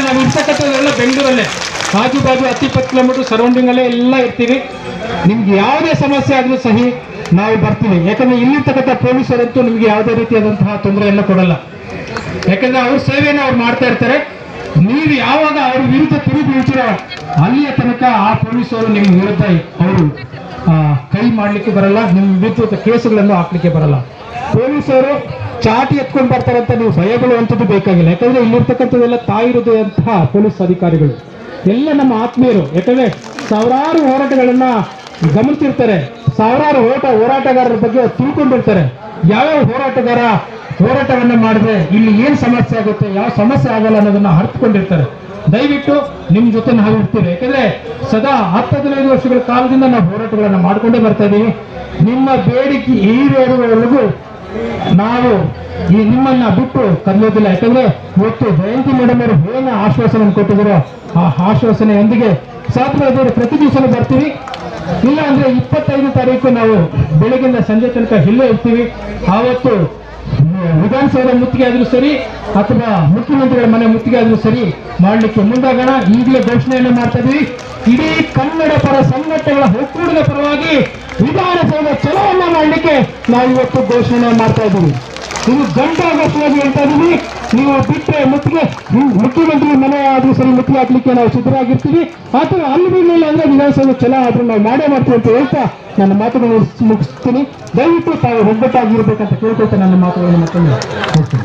ನಾವು ಇರ್ತಕ್ಕಂಥದ್ದೆಲ್ಲ ಬೆಂಗಳೂರಲ್ಲೇ ಆಜು ಬಾಜು ಹತ್ತು ಇಪ್ಪತ್ತು ಕಿಲೋಮೀಟರ್ ಸರೌಂಡಿಂಗ್ ಅಲ್ಲೇ ಎಲ್ಲ ಇರ್ತೀವಿ ನಿಮ್ಗೆ ಯಾವುದೇ ಸಮಸ್ಯೆ ಆದ್ರೂ ಸಹಿ ನಾವು ಬರ್ತೀವಿ ಯಾಕಂದ್ರೆ ಇಲ್ಲಿರ್ತಕ್ಕಂಥ ಪೊಲೀಸರಂತೂ ನಿಮ್ಗೆ ಯಾವುದೇ ರೀತಿಯಾದಂತಹ ತೊಂದರೆ ಎಲ್ಲ ಕೊಡಲ್ಲ ಯಾಕಂದ್ರೆ ಅವ್ರ ಸೇವೆಯನ್ನು ಅವ್ರು ಮಾಡ್ತಾ ಇರ್ತಾರೆ ನೀವು ಯಾವಾಗ ಅವ್ರ ವಿರುದ್ಧ ತಿರುಗಿ ಬೀಳ್ತೀರೋ ಅಲ್ಲಿಯ ತನಕ ಆ ಪೊಲೀಸರು ನಿಮ್ಮ ವಿರುದ್ಧ ಅವರು ಆ, ಕೈ ಮಾಡ್ಲಿಕ್ಕೆ ಬರಲ್ಲ ನಿಮ್ಮ ವಿರುದ್ಧ ಕೇಸುಗಳನ್ನು ಹಾಕ್ಲಿಕ್ಕೆ ಬರಲ್ಲ ಪೊಲೀಸರು ಚಾಟಿ ಎತ್ಕೊಂಡು ಬರ್ತಾರೆ ಅಂತ ನೀವು ಭಯ ಬೀಳುವಂಥದ್ದು ಬೇಕಾಗಿಲ್ಲ ಯಾಕಂದ್ರೆ ಇಲ್ಲಿರ್ತಕ್ಕಂಥದ್ದೆಲ್ಲ ತಾಯಿರುದಂತಹ ಪೊಲೀಸ್ ಅಧಿಕಾರಿಗಳು ಎಲ್ಲ ನಮ್ಮ ಆತ್ಮೀಯರು ಯಾಕಂದ್ರೆ ಸಾವಿರಾರು ಹೋರಾಟಗಳನ್ನ ಗಮನಿಸಿರ್ತಾರೆ ಸಾವಿರಾರು ಹೋರಾಟ ಹೋರಾಟಗಾರರ ಬಗ್ಗೆ ತಿಳ್ಕೊಂಡಿರ್ತಾರೆ ಯಾವ್ಯಾವ ಹೋರಾಟಗಾರ ಹೋರಾಟವನ್ನ ಮಾಡಿದ್ರೆ ಇಲ್ಲಿ ಏನ್ ಸಮಸ್ಯೆ ಆಗುತ್ತೆ ಯಾವ ಸಮಸ್ಯೆ ಆಗಲ್ಲ ಅನ್ನೋದನ್ನ ಅರ್ಥಕೊಂಡಿರ್ತಾರೆ ದಯವಿಟ್ಟು ನಿಮ್ ಜೊತೆ ನಾವು ಇರ್ತೀವಿ ಯಾಕಂದ್ರೆ ಸದಾ ಹತ್ತು ಹದಿನೈದು ವರ್ಷಗಳ ಕಾಲದಿಂದ ನಾವು ಹೋರಾಟಗಳನ್ನ ಮಾಡ್ಕೊಂಡೇ ಬರ್ತಾ ಇದೀವಿ ನಿಮ್ಮ ಬೇಡಿಕೆ ಈಡೇರುವವರೆಗೂ ನಾವು ಈ ನಿಮ್ಮನ್ನ ಬಿಟ್ಟು ಕರೆಯೋದಿಲ್ಲ ಯಾಕಂದ್ರೆ ಇವತ್ತು ಜಯಂತಿ ಮೇಡಮ್ ಅವರು ಏನು ಆಶ್ವಾಸನೆ ಕೊಟ್ಟಿದ್ರು ಆ ಆಶ್ವಾಸನೆಯೊಂದಿಗೆ ಸಾಧ್ಯವಾದರೆ ಪ್ರತಿ ದಿವಸನೂ ಬರ್ತೀವಿ ಇಲ್ಲ ಅಂದ್ರೆ ಇಪ್ಪತ್ತೈದು ತಾರೀಕು ನಾವು ಬೆಳಗಿಂದ ಸಂಜೆ ತನಕ ಇಲ್ಲೇ ಇರ್ತೀವಿ ಆವತ್ತು ವಿಧಾನಸೌಧ ಮುತ್ತಿಗೆ ಆದ್ರೂ ಸರಿ ಅಥವಾ ಮುಖ್ಯಮಂತ್ರಿಗಳ ಮನೆ ಮುತ್ತಿಗೆ ಆದ್ರೂ ಸರಿ ಮಾಡ್ಲಿಕ್ಕೆ ಮುಂದಾಗೋಣ ಈಗಲೇ ಘೋಷಣೆಯನ್ನು ಮಾಡ್ತಾ ಇದೀವಿ ಇಡೀ ಕನ್ನಡ ಪರ ಸಂಘಟನೆಗಳ ಒಕ್ಕೂಟದ ಪರವಾಗಿ ವಿಧಾನಸೌಧ ಚಲೋವನ್ನ ಮಾಡಲಿಕ್ಕೆ ನಾವು ಇವತ್ತು ಘೋಷಣೆ ಮಾಡ್ತಾ ಇದ್ದೀವಿ ಇದು ಗಂಟಾ ಘೋಷಣೆಗೆ ಹೇಳ್ತಾ ಇದೀವಿ ನೀವು ಬಿಟ್ಟರೆ ಮುತ್ತಿಗೆ ಹ್ಮ್, ಮುಖ್ಯಮಂತ್ರಿ ಮನೆ ಆದ್ರೂ ಸರಿ ಮುತ್ತಿಗೆ ಹಾಕ್ಲಿಕ್ಕೆ ನಾವು ಸಿದ್ಧರಾಗಿರ್ತೀವಿ ಅಥವಾ ಅಲ್ಲಿ ಬಿಡಲಿಲ್ಲ ಅಂದ್ರೆ ವಿಧಾನಸೌಧ ಚಲೋ ಆದ್ರೂ ನಾವು ಮಾಡೇ ಮಾಡ್ತೀವಿ ಅಂತ ಹೇಳ್ತಾ ನನ್ನ ಮಾತುಗಳನ್ನು ಮುಗಿಸ್- ಮುಗಿಸ್ತೀನಿ ದಯವಿಟ್ಟು ತಾವು ಒಗ್ಗಟ್ಟಾಗಿರ್ಬೇಕಂತ ಕೇಳ್ಕೊಳ್ತಾ ನನ್ನ ಮಾತುಗಳನ್ನು ಮತ್ತೊಮ್ಮೆ ಮುಗಿಸ್ತೀನಿ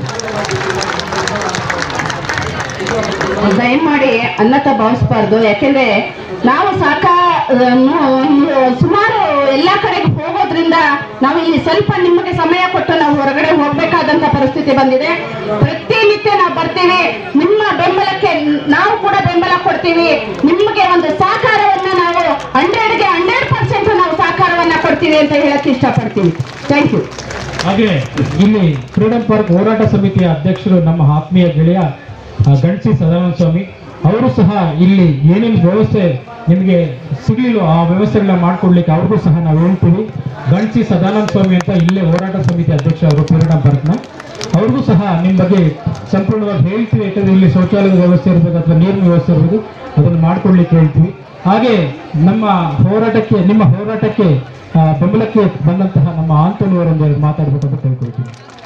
ದಯಮಾಡಿ ಅನ್ನತ ಭಾವಿಸ್ಬಾರ್ದು ಯಾಕೆಂದ್ರೆ ನಾವು ಸಾಕ ಸುಮಾರು ಎಲ್ಲಾ ಕಡೆಗೆ ಹೋಗೋದ್ರಿಂದ ನಾವು ಇಲ್ಲಿ ಸ್ವಲ್ಪ ನಿಮಗೆ ಸಮಯ ಕೊಟ್ಟು ನಾವು ಹೊರಗಡೆ ಹೋಗ್ಬೇಕಾದಂತ ಪರಿಸ್ಥಿತಿ ಬಂದಿದೆ ಪ್ರತಿನಿತ್ಯ ನಾವು ಬರ್ತೀವಿ ನಿಮ್ಮ ಬೆಂಬಲಕ್ಕೆ ನಾವು ಕೂಡ ಬೆಂಬಲ ಕೊಡ್ತೀವಿ ನಿಮಗೆ ಒಂದು ಸಹಕಾರವನ್ನ ನಾವು ಹಂಡ್ರೆಡ್ಗೆ ಹಂಡ್ರೆಡ್ ಪರ್ಸೆಂಟ್ ನಾವು ಸಹಕಾರವನ್ನ ಕೊಡ್ತೀವಿ ಅಂತ ಹೇಳಕ್ ಇಷ್ಟಪಡ್ತೀವಿ ಥ್ಯಾಂಕ್ ಯು ಹಾಗೆ ಇಲ್ಲಿ ಫ್ರೀಡಂ ಪಾರ್ಕ್ ಹೋರಾಟ ಸಮಿತಿಯ ಅಧ್ಯಕ್ಷರು ನಮ್ಮ ಆತ್ಮೀಯ ಗೆಳೆಯ ಆ, ಗಣಸಿ ಸದಾನಂದ ಸ್ವಾಮಿ ಅವರು ಸಹ ಇಲ್ಲಿ ಏನೇನು ವ್ಯವಸ್ಥೆ ನಿಮಗೆ ಸಿಗಲಿಲ್ಲ ಆ ವ್ಯವಸ್ಥೆಗಳನ್ನ ಮಾಡ್ಕೊಡ್ಲಿಕ್ಕೆ ಅವ್ರಿಗೂ ಸಹ ನಾವು ಹೇಳ್ತೀವಿ ಗಣಸಿ ಸದಾನಂದ ಸ್ವಾಮಿ ಅಂತ ಇಲ್ಲೇ ಹೋರಾಟ ಸಮಿತಿ ಅಧ್ಯಕ್ಷ ಅವರು ಫ್ರೀಡಂ ಪಾರ್ಕ್ನ ಅವ್ರಿಗೂ ಸಹ ನಿಮ್ಮ ಬಗ್ಗೆ ಸಂಪೂರ್ಣವಾಗಿ ಹೇಳ್ತೀವಿ ಯಾಕಂದ್ರೆ ಇಲ್ಲಿ ಶೌಚಾಲಯದ ವ್ಯವಸ್ಥೆ ಇರಬೇಕು ಅಥವಾ ನೀರಿನ ವ್ಯವಸ್ಥೆ ಇರಬೇಕು ಅದನ್ನು ಮಾಡ್ಕೊಡ್ಲಿಕ್ಕೆ ಹೇಳ್ತೀವಿ ಹಾಗೆ ನಮ್ಮ ಹೋರಾಟಕ್ಕೆ ನಿಮ್ಮ ಹೋರಾಟಕ್ಕೆ ಆ, ಬೆಂಬಲಕ್ಕೆ ಬಂದಂತಹ ನಮ್ಮ ಆಂತೋನಿ ಅವರೊಂದು ಮಾತಾಡಬೇಕಂತ ಕೇಳ್ಕೊಳ್ತೀವಿ